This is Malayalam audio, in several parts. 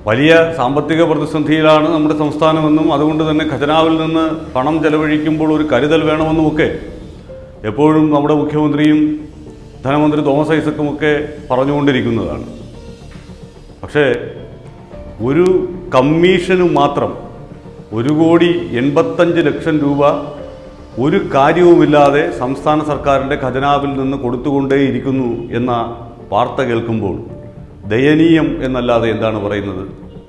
വലിയ സാമ്പത്തിക പ്രതിസന്ധിയിലാണ് നമ്മുടെ സംസ്ഥാനമെന്നും അതുകൊണ്ട് തന്നെ ഖജനാവിൽ നിന്ന് പണം ചെലവഴിക്കുമ്പോൾ ഒരു കരുതൽ വേണമെന്നുമൊക്കെ എപ്പോഴും നമ്മുടെ മുഖ്യമന്ത്രിയും ധനമന്ത്രി തോമസ് ഐസക്കുമൊക്കെ പറഞ്ഞുകൊണ്ടിരിക്കുന്നതാണ് പക്ഷേ ഒരു കമ്മീഷന് മാത്രം ഒരു കോടി എൺപത്തഞ്ച് ലക്ഷം രൂപ ഒരു കാര്യവുമില്ലാതെ സംസ്ഥാന സർക്കാരിൻ്റെ ഖജനാവിൽ നിന്ന് കൊടുത്തുകൊണ്ടേയിരിക്കുന്നു എന്ന വാർത്ത കേൾക്കുമ്പോൾ ദയനീയം എന്നല്ലാതെ എന്താണ് പറയുന്നത്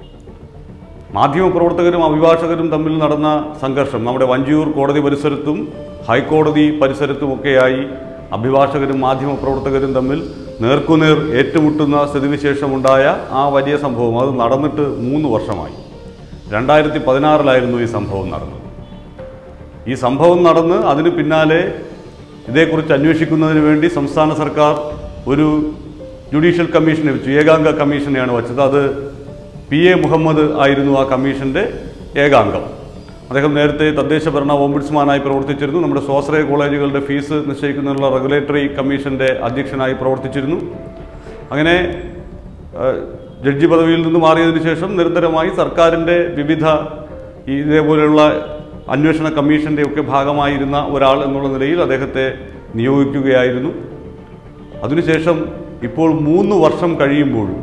മാധ്യമപ്രവർത്തകരും അഭിഭാഷകരും തമ്മിൽ നടന്ന സംഘർഷം നമ്മുടെ വഞ്ചിയൂർ കോടതി പരിസരത്തും ഹൈക്കോടതി പരിസരത്തുമൊക്കെയായി അഭിഭാഷകരും മാധ്യമപ്രവർത്തകരും തമ്മിൽ നേർക്കുനേർ ഏറ്റുമുട്ടുന്ന സ്ഥിതിവിശേഷമുണ്ടായ ആ വലിയ സംഭവം അത് നടന്നിട്ട് മൂന്ന് വർഷമായി രണ്ടായിരത്തി പതിനാറിലായിരുന്നു ഈ സംഭവം നടന്നത് ഈ സംഭവം നടന്ന് അതിന് പിന്നാലെ ഇതേക്കുറിച്ച് അന്വേഷിക്കുന്നതിന് വേണ്ടി സംസ്ഥാന സർക്കാർ ഒരു ജുഡീഷ്യൽ കമ്മീഷനെ വെച്ചു ഏകാംഗ കമ്മീഷനെയാണ് വച്ചത് അത് പി എ മുഹമ്മദ് ആയിരുന്നു ആ കമ്മീഷൻ്റെ ഏകാംഗം അദ്ദേഹം നേരത്തെ തദ്ദേശ ഭരണ ഓംബുഡ്സ്മാനായി പ്രവർത്തിച്ചിരുന്നു നമ്മുടെ സ്വാശ്രയ കോളേജുകളുടെ ഫീസ് നിശ്ചയിക്കുന്നതിനുള്ള റെഗുലേറ്ററി കമ്മീഷന്റെ അധ്യക്ഷനായി പ്രവർത്തിച്ചിരുന്നു അങ്ങനെ ഏഹ്, ജഡ്ജി പദവിയിൽ നിന്ന് മാറിയതിനു ശേഷം നിരന്തരമായി സർക്കാരിൻ്റെ വിവിധ ഈ ഇതേപോലെയുള്ള അന്വേഷണ കമ്മീഷന്റെ ഒക്കെ ഭാഗമായിരുന്ന ഒരാൾ എന്നുള്ള നിലയിൽ അദ്ദേഹത്തെ നിയോഗിക്കുകയായിരുന്നു അതിനുശേഷം ഇപ്പോൾ മൂന്ന് വർഷം കഴിയുമ്പോഴും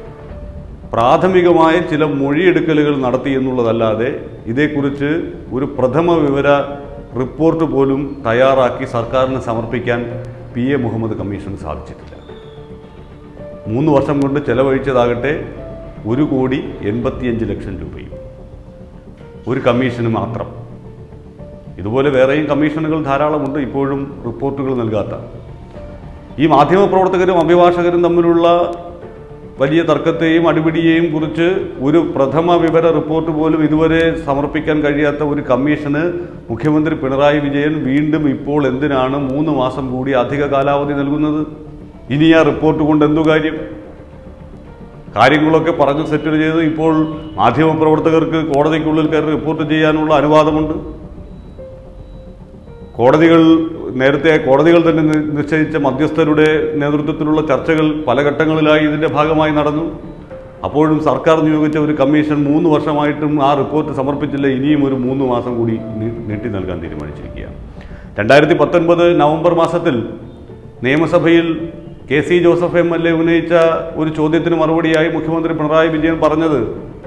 പ്രാഥമികമായ ചില മൊഴിയെടുക്കലുകൾ നടത്തി എന്നുള്ളതല്ലാതെ ഇതേക്കുറിച്ച് ഒരു പ്രഥമ വിവര റിപ്പോർട്ട് പോലും തയ്യാറാക്കി സർക്കാരിന് സമർപ്പിക്കാൻ പി എ മുഹമ്മദ് കമ്മീഷൻ സാധിച്ചിട്ടില്ല മൂന്ന് വർഷം കൊണ്ട് ചെലവഴിച്ചതാകട്ടെ ഒരു കോടി എൺപത്തിയഞ്ച് ലക്ഷം രൂപയും ഒരു കമ്മീഷന് മാത്രം ഇതുപോലെ വേറെയും കമ്മീഷനുകൾ ധാരാളമുണ്ട് ഇപ്പോഴും റിപ്പോർട്ടുകൾ നൽകാത്ത ഈ മാധ്യമപ്രവർത്തകരും അഭിഭാഷകരും തമ്മിലുള്ള വലിയ തർക്കത്തെയും അടിപിടിയെയും കുറിച്ച് ഒരു പ്രഥമ വിവര റിപ്പോർട്ട് പോലും ഇതുവരെ സമർപ്പിക്കാൻ കഴിയാത്ത ഒരു കമ്മീഷന് മുഖ്യമന്ത്രി പിണറായി വിജയൻ വീണ്ടും ഇപ്പോൾ എന്തിനാണ് മൂന്ന് മാസം കൂടി അധിക കാലാവധി നൽകുന്നത് ഇനി ആ റിപ്പോർട്ട് കൊണ്ട് എന്തു കാര്യം കാര്യങ്ങളൊക്കെ പറഞ്ഞ് സെറ്റിൽ ചെയ്ത് ഇപ്പോൾ മാധ്യമപ്രവർത്തകർക്ക് കോടതിക്കുള്ളിൽ കയറി റിപ്പോർട്ട് ചെയ്യാനുള്ള അനുവാദമുണ്ട് കോടതികൾ നേരത്തെ കോടതികൾ തന്നെ നി- നിശ്ചയിച്ച മധ്യസ്ഥരുടെ നേതൃത്വത്തിലുള്ള ചർച്ചകൾ പല ഘട്ടങ്ങളിലായി ഇതിന്റെ ഭാഗമായി നടന്നു അപ്പോഴും സർക്കാർ നിയോഗിച്ച ഒരു കമ്മീഷൻ മൂന്ന് വർഷമായിട്ടും ആ റിപ്പോർട്ട് സമർപ്പിച്ചില്ല ഇനിയും ഒരു മൂന്ന് മാസം കൂടി നീ- നീട്ടി നൽകാൻ തീരുമാനിച്ചിരിക്കുകയാണ് രണ്ടായിരത്തി പത്തൊൻപത് നവംബർ മാസത്തിൽ നിയമസഭയിൽ K C Joseph M L A ഉന്നയിച്ച ഒരു ചോദ്യത്തിന് മറുപടിയായി മുഖ്യമന്ത്രി പിണറായി വിജയൻ പറഞ്ഞത്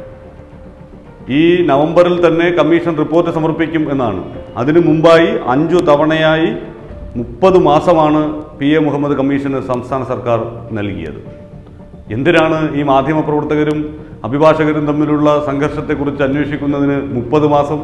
ഈ നവംബറിൽ തന്നെ കമ്മീഷൻ റിപ്പോർട്ട് സമർപ്പിക്കും എന്നാണ് അതിനു മുമ്പായി അഞ്ചു തവണയായി മുപ്പത് മാസമാണ് പി എ മുഹമ്മദ് കമ്മീഷന് സംസ്ഥാന സർക്കാർ നൽകിയത് എന്തിനാണ് ഈ മാധ്യമപ്രവർത്തകരും അഭിഭാഷകരും തമ്മിലുള്ള സംഘർഷത്തെക്കുറിച്ച് അന്വേഷിക്കുന്നതിന് മുപ്പത് മാസം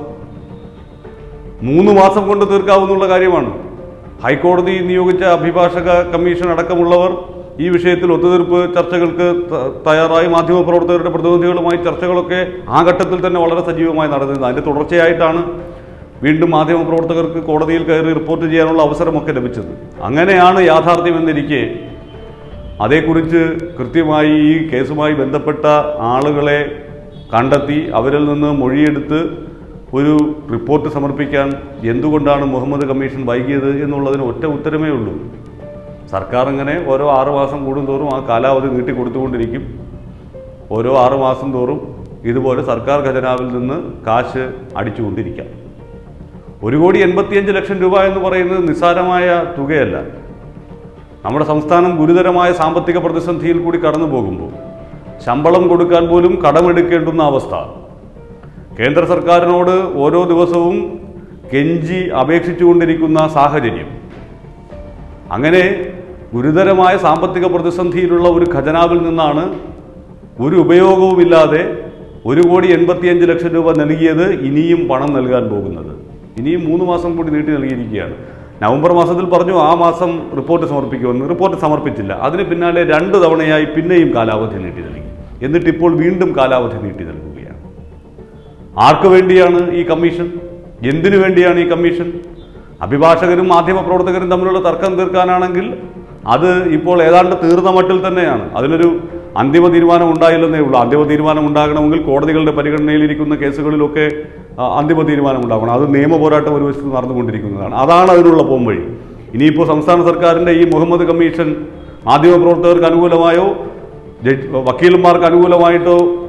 മൂന്ന് മാസം കൊണ്ട് തീർക്കാവുന്നുള്ള കാര്യമാണ് ഹൈക്കോടതി നിയോഗിച്ച അഭിഭാഷക കമ്മീഷൻ അടക്കമുള്ളവർ ഈ വിഷയത്തിൽ ഒത്തുതീർപ്പ് ചർച്ചകൾക്ക് ത- തയ്യാറായി മാധ്യമപ്രവർത്തകരുടെ പ്രതിനിധികളുമായി ചർച്ചകളൊക്കെ ആ ഘട്ടത്തിൽ തന്നെ വളരെ സജീവമായി നടന്നിരുന്നത് അതിൻ്റെ തുടർച്ചയായിട്ടാണ് വീണ്ടും മാധ്യമപ്രവർത്തകർക്ക് കോടതിയിൽ കയറി റിപ്പോർട്ട് ചെയ്യാനുള്ള അവസരമൊക്കെ ലഭിച്ചത് അങ്ങനെയാണ് യാഥാർത്ഥ്യമെന്നിരിക്കെ അതേക്കുറിച്ച് കൃത്യമായി ഈ കേസുമായി ബന്ധപ്പെട്ട ആളുകളെ കണ്ടെത്തി അവരിൽ നിന്ന് മൊഴിയെടുത്ത് ഒരു റിപ്പോർട്ട് സമർപ്പിക്കാൻ എന്തുകൊണ്ടാണ് മുഹമ്മദ് കമ്മീഷൻ വൈകിയത് എന്നുള്ളതിന് ഒറ്റ ഉത്തരമേ ഉള്ളൂ സർക്കാർ ഇങ്ങനെ ഓരോ ആറ് മാസം കൂടുന്തോറും ആ കാലാവധി നീട്ടിക്കൊടുത്തുകൊണ്ടിരിക്കും ഓരോ ആറ് മാസം തോറും ഇതുപോലെ സർക്കാർ ഖജനാവിൽ നിന്ന് കാശ് അടിച്ചുകൊണ്ടിരിക്കാം ഒരു കോടി എൺപത്തിയഞ്ച് ലക്ഷം രൂപ എന്ന് പറയുന്നത് നിസ്സാരമായ തുകയല്ല നമ്മുടെ സംസ്ഥാനം ഗുരുതരമായ സാമ്പത്തിക പ്രതിസന്ധിയിൽ കൂടി കടന്നു പോകുമ്പോൾ ശമ്പളം കൊടുക്കാൻ പോലും കടമെടുക്കേണ്ടുന്ന അവസ്ഥ കേന്ദ്ര സർക്കാരിനോട് ഓരോ ദിവസവും കെഞ്ചി അപേക്ഷിച്ചുകൊണ്ടിരിക്കുന്ന സാഹചര്യം അങ്ങനെ ഗുരുതരമായ സാമ്പത്തിക പ്രതിസന്ധിയിലുള്ള ഒരു ഖജനാവിൽ നിന്നാണ് ഒരു ഉപയോഗവുമില്ലാതെ ഒരു കോടി എൺപത്തിയഞ്ച് ലക്ഷം രൂപ നൽകിയത് ഇനിയും പണം നൽകാൻ പോകുന്നത് ഇനിയും മൂന്ന് മാസം കൂടി നീട്ടി നൽകിയിരിക്കുകയാണ് നവംബർ മാസത്തിൽ പറഞ്ഞു ആ മാസം റിപ്പോർട്ട് സമർപ്പിക്കുമെന്ന് റിപ്പോർട്ട് സമർപ്പിച്ചില്ല അതിന് പിന്നാലെ രണ്ട് തവണയായി പിന്നെയും കാലാവധി നീട്ടി നൽകി എന്നിട്ട് ഇപ്പോൾ വീണ്ടും കാലാവധി നീട്ടി നൽകുകയാണ് ആർക്ക് വേണ്ടിയാണ് ഈ കമ്മീഷൻ എന്തിനു വേണ്ടിയാണ് ഈ കമ്മീഷൻ അഭിഭാഷകരും മാധ്യമപ്രവർത്തകരും തമ്മിലുള്ള തർക്കം തീർക്കാനാണെങ്കിൽ അത് ഇപ്പോൾ ഏതാണ്ട് തീർന്ന മട്ടിൽ തന്നെയാണ് അതിനൊരു അന്തിമ തീരുമാനം ഉണ്ടായില്ലെന്നേ ഉള്ളൂ അന്തിമ തീരുമാനം ഉണ്ടാകണമെങ്കിൽ കോടതികളുടെ പരിഗണനയിലിരിക്കുന്ന കേസുകളിലൊക്കെ ആ, അന്തിമ തീരുമാനം ഉണ്ടാകണം അത് നിയമ പോരാട്ടം ഒരു വശത്ത് നടന്നുകൊണ്ടിരിക്കുന്നതാണ് അതാണ് അതിനുള്ള പോംവഴി ഇനിയിപ്പോൾ സംസ്ഥാന സർക്കാരിൻ്റെ ഈ മുഹമ്മദ് കമ്മീഷൻ മാധ്യമപ്രവർത്തകർക്ക് അനുകൂലമായോ ജഡ്ജ് വക്കീലന്മാർക്ക് അനുകൂലമായിട്ടോ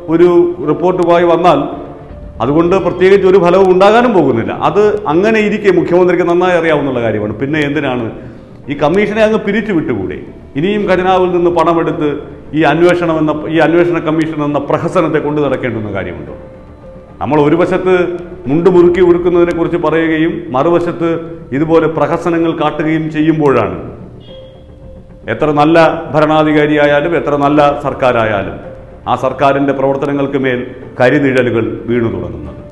ഒരു റിപ്പോർട്ടുമായി വന്നാൽ അതുകൊണ്ട് പ്രത്യേകിച്ച് ഒരു ഫലവും ഉണ്ടാകാനും പോകുന്നില്ല അത് അങ്ങനെ ഇരിക്കെ മുഖ്യമന്ത്രിക്ക് നന്നായി അറിയാവുന്ന കാര്യമാണ് പിന്നെ എന്തിനാണ് ഈ കമ്മീഷനെ അങ്ങ് പിരിച്ചു വിട്ടുകൂടെ ഇനിയും ഖജനാവിൽ നിന്ന് പണമെടുത്ത് ഈ അന്വേഷണം എന്ന ഈ അന്വേഷണ കമ്മീഷൻ എന്ന പ്രഹസനത്തെ കൊണ്ടു നടക്കേണ്ടുന്ന കാര്യമുണ്ടോ നമ്മൾ ഒരു വശത്ത് മുണ്ട് മുറുക്കി ഉടുക്കുന്നതിനെ കുറിച്ച് പറയുകയും മറുവശത്ത് ഇതുപോലെ പ്രഹസനങ്ങൾ കാട്ടുകയും ചെയ്യുമ്പോഴാണ് എത്ര നല്ല ഭരണാധികാരിയായാലും എത്ര നല്ല സർക്കാരായാലും ആ സർക്കാരിൻ്റെ പ്രവർത്തനങ്ങൾക്ക് മേൽ കരിനിഴലുകൾ വീണു തുടങ്ങുന്നത്